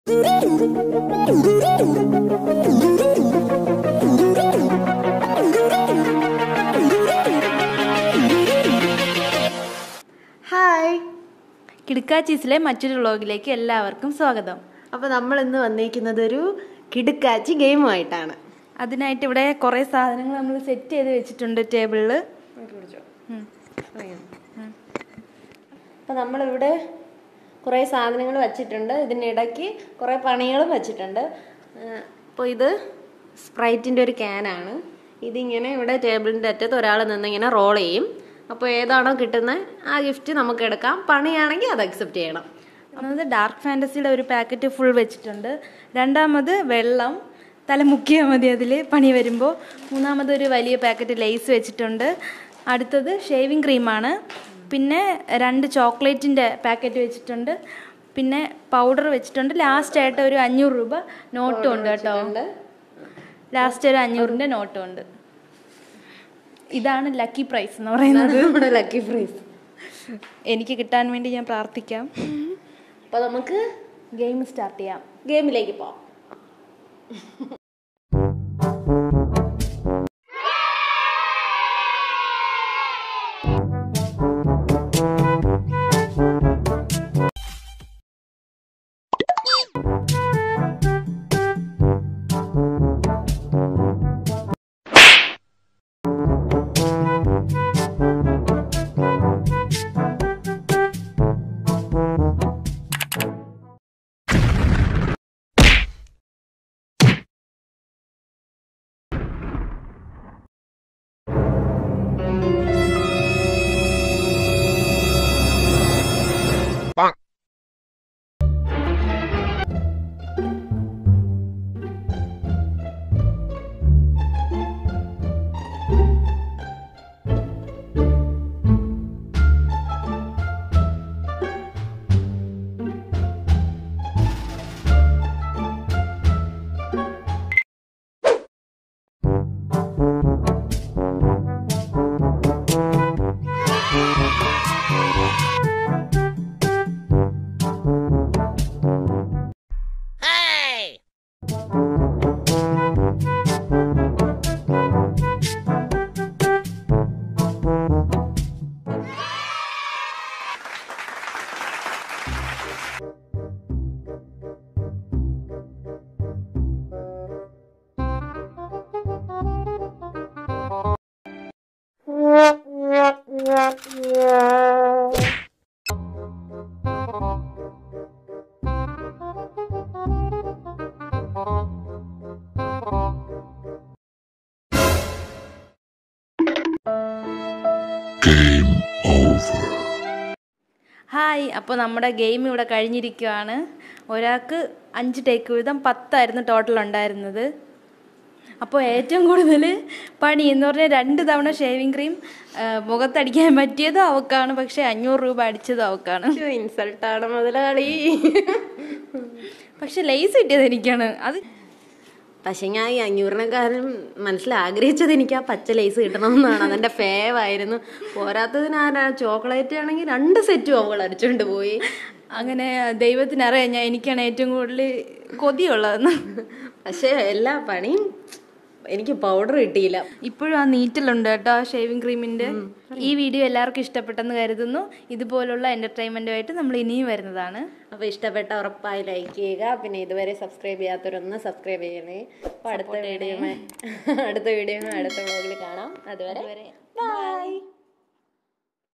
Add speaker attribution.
Speaker 1: hi
Speaker 2: കിടുക്കാച്ചീസിലെ മറ്റൊരു വ്ളോഗിലേക്ക് എല്ലാവർക്കും സ്വാഗതം
Speaker 1: അപ്പോൾ നമ്മൾ ഇന്ന് വന്നിരിക്കുന്നത് ഒരു കിടുക്കാച്ചി ഗെയിമുമായിട്ടാണ്
Speaker 2: അതിനായിട്ട് ഇവിടെ കുറേ സാധനങ്ങൾ നമ്മൾ സെറ്റ് ചെയ്ത് വെച്ചിട്ടുണ്ട് ടേബിളിൽ
Speaker 1: അപ്പോൾ നമ്മളിവിടെ കുറേ സാധനങ്ങൾ വച്ചിട്ടുണ്ട് ഇതിനിടയ്ക്ക് കുറേ പണികളും വച്ചിട്ടുണ്ട് അപ്പോൾ ഇത് സ്പ്രൈറ്റിൻ്റെ ഒരു ക്യാനാണ് ഇതിങ്ങനെ ഇവിടെ ടേബിളിൻ്റെ അറ്റത്ത് ഒരാൾ നിന്നിങ്ങനെ റോൾ ചെയ്യും അപ്പോൾ ഏതാണോ കിട്ടുന്നത് ആ ഗിഫ്റ്റ് നമുക്ക് എടുക്കാം പണിയാണെങ്കിൽ അത് അക്സെപ്റ്റ് ചെയ്യണം
Speaker 2: ഒന്നാമത് ഡാർക്ക് ഫാൻറ്റസിയുടെ ഒരു പാക്കറ്റ് ഫുൾ വെച്ചിട്ടുണ്ട് രണ്ടാമത് വെള്ളം തല മുക്കിയാൽ മതി അതിൽ പണി വരുമ്പോൾ മൂന്നാമത് ഒരു വലിയ പാക്കറ്റ് ലേസ് വെച്ചിട്ടുണ്ട് അടുത്തത് ഷേവിങ് ക്രീമാണ് പിന്നെ രണ്ട് ചോക്ലേറ്റിൻ്റെ പാക്കറ്റ് വെച്ചിട്ടുണ്ട് പിന്നെ പൗഡർ വെച്ചിട്ടുണ്ട് ലാസ്റ്റ് ആയിട്ട് ഒരു അഞ്ഞൂറ് രൂപ നോട്ടും ഉണ്ട് കേട്ടോ ലാസ്റ്റ് ഒരു അഞ്ഞൂറിൻ്റെ നോട്ടും ഉണ്ട് ഇതാണ് ലക്കി പ്രൈസ് എന്ന് പറയുന്നത്
Speaker 1: നമ്മുടെ ലക്കി ഫ്രൈസ്
Speaker 2: എനിക്ക് കിട്ടാൻ വേണ്ടി ഞാൻ പ്രാർത്ഥിക്കാം
Speaker 1: അപ്പോൾ നമുക്ക്
Speaker 2: ഗെയിം സ്റ്റാർട്ട് ചെയ്യാം
Speaker 1: ഗെയിമിലേക്ക് പോവാം
Speaker 2: ഹായ് അപ്പോൾ നമ്മുടെ ഗെയിം ഇവിടെ കഴിഞ്ഞിരിക്കുകയാണ് ഒരാൾക്ക് അഞ്ച് ടേക്ക് വീതം പത്തായിരുന്നു ടോട്ടൽ ഉണ്ടായിരുന്നത് അപ്പോൾ ഏറ്റവും കൂടുതൽ പണി എന്ന് പറഞ്ഞാൽ രണ്ട് തവണ ഷേവിങ് ക്രീം മുഖത്തടിക്കാൻ പറ്റിയതും അവക്കാണ് പക്ഷേ അഞ്ഞൂറ് രൂപ അടിച്ചതും അവക്കാണ്
Speaker 1: ഇൻസൾട്ടാണ് മുതലാളി
Speaker 2: പക്ഷെ ലേസ് കിട്ടിയത് എനിക്കാണ് അത്
Speaker 1: പക്ഷെ ഞാൻ ഈ അഞ്ഞൂറിനെക്കാരൻ മനസ്സിൽ ആഗ്രഹിച്ചത് എനിക്ക് ആ പച്ച ലേസ് കിട്ടണമെന്നാണ് അതെന്റെ ഫേവ് ആയിരുന്നു പോരാത്തതിന് ആ ചോക്ലേറ്റ് ആണെങ്കിൽ രണ്ട് സെറ്റും അവൾ അടിച്ചോണ്ട് പോയി
Speaker 2: അങ്ങനെ ദൈവത്തിനറിയാം ഞാൻ എനിക്കാണ് ഏറ്റവും കൂടുതൽ കൊതിയുള്ളതെന്ന്
Speaker 1: പക്ഷെ എല്ലാ പണിയും എനിക്ക് പൗഡർ കിട്ടിയില്ല
Speaker 2: ഇപ്പോഴും ആ നീറ്റലുണ്ട് കേട്ടോ ഷേവിംഗ് ക്രീമിന്റെ ഈ വീഡിയോ എല്ലാവർക്കും ഇഷ്ടപ്പെട്ടെന്ന് കരുതുന്നു ഇതുപോലുള്ള എന്റർടൈൻമെന്റുമായിട്ട് നമ്മൾ ഇനിയും വരുന്നതാണ്
Speaker 1: അപ്പൊ ഇഷ്ടപ്പെട്ട ഉറപ്പായി ലൈക്ക് ചെയ്യുക പിന്നെ ഇതുവരെ സബ്സ്ക്രൈബ് ചെയ്യാത്തവരൊന്ന് സബ്സ്ക്രൈബ് ചെയ്യണേ അപ്പൊ അടുത്ത വീഡിയോ അടുത്ത വീഡിയോ അടുത്ത വ്ളോഗിൽ കാണാം അതുവരെ ബൈ